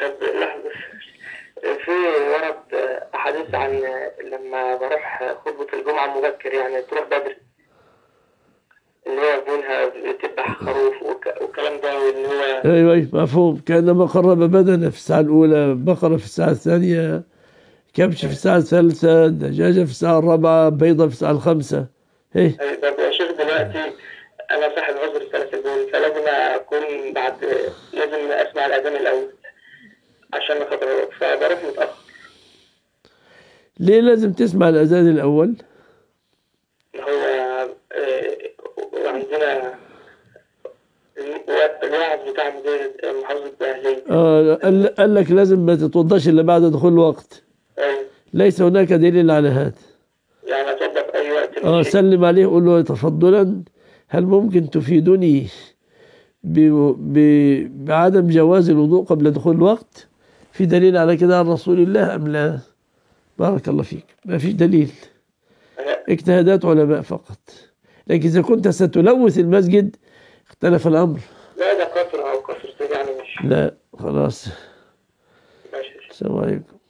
طب لحظة في ورد أحاديث عن لما بروح خطبة الجمعة مبكر يعني تروح بدري اللي هو بينها بتذبح خروف وك- والكلام ده واللي هو ايوه ايوه مفهوم كانما قرب بدنه في الساعه الاولى بقره في الساعه الثانيه كبش في الساعه الثالثه دجاجه في الساعه الرابعه بيضه في الساعه الخامسه ايه طب يا شيخ دلوقتي أنا صاحب عذر ثلاث البول فلازم أكون بعد لازم أسمع الأذان الأول عشان خاطر فبروح متأخر ليه لازم تسمع الاذان الاول اللي هو آه، وعندنا الوعظ بتاع مدير محافظة الأهلية آه قال قال لك لازم ما تتوضاش الا بعد دخول الوقت أيوة. ليس هناك دليل على هذا يعني أتوضأ في أي وقت اه ماشي. سلم عليه قول له تفضلا هل ممكن تفيدني ب... ب... بعدم جواز الوضوء قبل دخول الوقت في دليل على كده عن رسول الله أم لا بارك الله فيك ما فيش دليل اجتهادات علماء فقط لكن إذا كنت ستلوث المسجد اختلف الأمر لا ده كسر أو كسر يعني مش لا خلاص ماشي السلام عليكم